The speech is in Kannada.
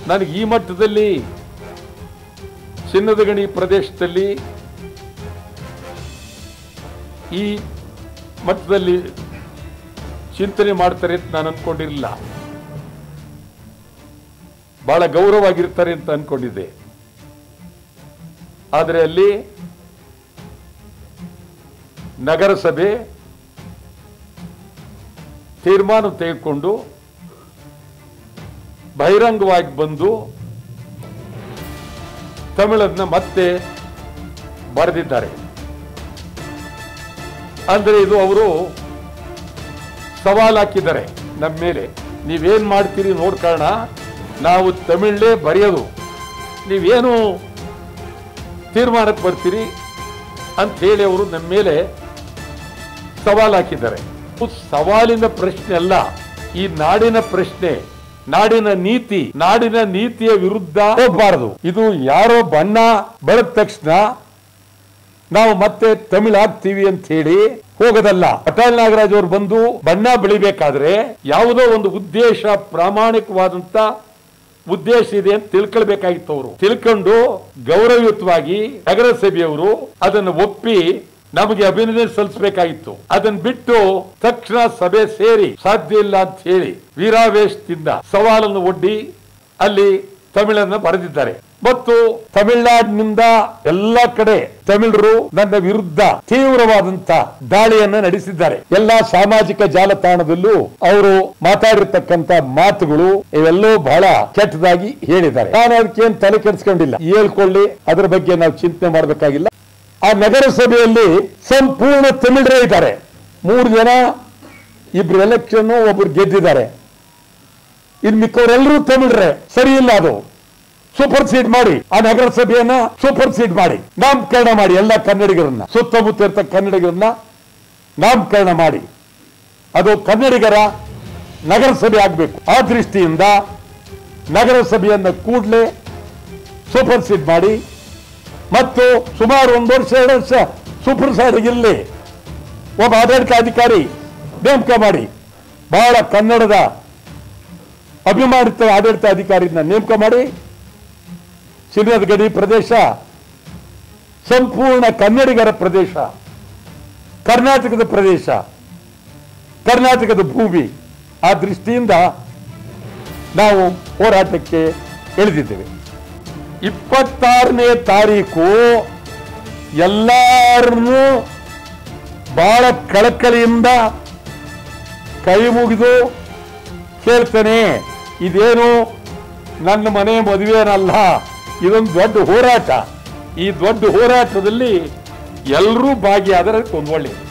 ನನಗೆ ಈ ಮಟ್ಟದಲ್ಲಿ ಚಿನ್ನದ ಗಣಿ ಪ್ರದೇಶದಲ್ಲಿ ಈ ಮಟ್ಟದಲ್ಲಿ ಚಿಂತನೆ ಮಾಡ್ತಾರೆ ಅಂತ ನಾನು ಅನ್ಕೊಂಡಿರಲಿಲ್ಲ ಬಹಳ ಗೌರವವಾಗಿರ್ತಾರೆ ಅಂತ ಅನ್ಕೊಂಡಿದ್ದೆ ಆದರೆ ಅಲ್ಲಿ ನಗರಸಭೆ ತೀರ್ಮಾನ ತೆಗೆದುಕೊಂಡು ಬಹಿರಂಗವಾಗಿ ಬಂದು ತಮಿಳನ್ನ ಮತ್ತೆ ಬರೆದಿದ್ದಾರೆ ಅಂದ್ರೆ ಇದು ಅವರು ಸವಾಲ್ ಹಾಕಿದ್ದಾರೆ ನಮ್ಮ ಮೇಲೆ ನೀವೇನ್ ಮಾಡ್ತೀರಿ ನೋಡ್ಕೊಳ್ಳೋಣ ನಾವು ತಮಿಳೇ ಬರೆಯೋದು ನೀವೇನು ತೀರ್ಮಾನಕ್ಕೆ ಬರ್ತೀರಿ ಅಂತ ಹೇಳಿ ಅವರು ನಮ್ಮ ಮೇಲೆ ಸವಾಲ್ ಹಾಕಿದ್ದಾರೆ ಇದು ಸವಾಲಿನ ಪ್ರಶ್ನೆ ಅಲ್ಲ ಈ ನಾಡಿನ ಪ್ರಶ್ನೆ ನಾಡಿನ ನೀತಿ ನಾಡಿನ ನೀತಿಯ ವಿರುದ್ಧ ಹೋಗಬಾರದು ಇದು ಯಾರೋ ಬಣ್ಣ ಬೆಳೆದ ತಕ್ಷಣ ನಾವು ಮತ್ತೆ ತಮಿಳ್ ಆಗ್ತೀವಿ ಅಂತ ಹೇಳಿ ಹೋಗೋದಲ್ಲ ಅಟಲ್ ನಾಗರಾಜ್ ಅವರು ಬಂದು ಬಣ್ಣ ಬೆಳಿಬೇಕಾದ್ರೆ ಯಾವುದೋ ಒಂದು ಉದ್ದೇಶ ಪ್ರಾಮಾಣಿಕವಾದಂತ ಉದ್ದೇಶ ಇದೆ ಅಂತ ತಿಳ್ಕೊಳ್ಬೇಕಾಗಿತ್ತು ಅವರು ತಿಳ್ಕೊಂಡು ಗೌರವಯುತವಾಗಿ ನಗರಸಭೆಯವರು ಅದನ್ನು ಒಪ್ಪಿ ನಮಗೆ ಅಭಿನಂದನೆ ಸಲ್ಲಿಸಬೇಕಾಗಿತ್ತು ಅದನ್ನ ಬಿಟ್ಟು ತಕ್ಷಣ ಸಭೆ ಸೇರಿ ಸಾಧ್ಯ ಇಲ್ಲ ಅಂತ ಹೇಳಿ ವೀರಾವೇಶದಿಂದ ಸವಾಲನ್ನು ಒಡ್ಡಿ ಅಲ್ಲಿ ತಮಿಳನ್ನ ಬರೆದಿದ್ದಾರೆ ಮತ್ತು ತಮಿಳುನಾಡಿನಿಂದ ಎಲ್ಲ ಕಡೆ ತಮಿಳರು ನನ್ನ ವಿರುದ್ಧ ತೀವ್ರವಾದಂತ ದಾಳಿಯನ್ನ ನಡೆಸಿದ್ದಾರೆ ಎಲ್ಲಾ ಸಾಮಾಜಿಕ ಜಾಲತಾಣದಲ್ಲೂ ಅವರು ಮಾತಾಡಿರ್ತಕ್ಕಂತ ಮಾತುಗಳು ಇವೆಲ್ಲವೂ ಬಹಳ ಕೆಟ್ಟದಾಗಿ ಹೇಳಿದ್ದಾರೆ ನಾನು ಅದಕ್ಕೇನು ತಲೆ ಕೆಡಿಸ್ಕೊಂಡಿಲ್ಲ ಹೇಳ್ಕೊಳ್ಳಿ ಅದರ ಬಗ್ಗೆ ನಾವು ಚಿಂತನೆ ಮಾಡಬೇಕಾಗಿಲ್ಲ ಆ ನಗರಸಭೆಯಲ್ಲಿ ಸಂಪೂರ್ಣ ತಮಿಳರೇ ಇದ್ದಾರೆ ಮೂರು ಜನ ಇಬ್ರು ಎಲೆಕ್ಷನ್ ಒಬ್ರು ಗೆದ್ದಿದ್ದಾರೆ ಇನ್ ಮಿಕ್ಕವರೆಲ್ಲರೂ ತಮಿಳ್ರೆ ಸರಿ ಇಲ್ಲ ಅದು ಸೂಪರ್ ಸೀಡ್ ಮಾಡಿ ಆ ನಗರಸಭೆಯನ್ನ ಸೂಪರ್ ಸೀಡ್ ಮಾಡಿ ನಾಮಕರಣ ಮಾಡಿ ಎಲ್ಲ ಕನ್ನಡಿಗರನ್ನ ಸುತ್ತಮುತ್ತ ಇರ್ತಕ್ಕ ಕನ್ನಡಿಗರನ್ನ ನಾಮಕರಣ ಮಾಡಿ ಅದು ಕನ್ನಡಿಗರ ನಗರಸಭೆ ಆಗಬೇಕು ಆ ದೃಷ್ಟಿಯಿಂದ ನಗರಸಭೆಯನ್ನ ಕೂಡಲೇ ಸೂಪರ್ ಸೀಡ್ ಮಾಡಿ ಮತ್ತು ಸುಮಾರು ಒಂದು ವರ್ಷ ಎರಡು ವರ್ಷ ಸೂಪರ್ ಸೈಡ್ ಇರಲಿ ಒಬ್ಬ ಆಡಳಿತಾಧಿಕಾರಿ ನೇಮಕ ಮಾಡಿ ಬಹಳ ಕನ್ನಡದ ಅಭಿಮಾನಿತ ಆಡಳಿತ ಅಧಿಕಾರಿನ ನೇಮಕ ಮಾಡಿ ಚಿನ್ನದ ಗಡಿ ಪ್ರದೇಶ ಸಂಪೂರ್ಣ ಕನ್ನಡಿಗರ ಪ್ರದೇಶ ಕರ್ನಾಟಕದ ಪ್ರದೇಶ ಕರ್ನಾಟಕದ ಭೂಮಿ ಆ ದೃಷ್ಟಿಯಿಂದ ನಾವು ಹೋರಾಟಕ್ಕೆ ಇಳಿದಿದ್ದೇವೆ ಇಪ್ಪತ್ತಾರನೇ ತಾರೀಕು ಎಲ್ಲರನ್ನೂ ಬಹಳ ಕಳಕಳಿಯಿಂದ ಕೈ ಮುಗಿದು ಕೇಳ್ತೇನೆ ಇದೇನು ನನ್ನ ಮನೆ ಮದುವೆನಲ್ಲ ಇದೊಂದು ದೊಡ್ಡ ಹೋರಾಟ ಈ ದೊಡ್ಡ ಹೋರಾಟದಲ್ಲಿ ಎಲ್ಲರೂ ಭಾಗಿಯಾದರೆ ಒಂದು ಒಳ್ಳೆಯದು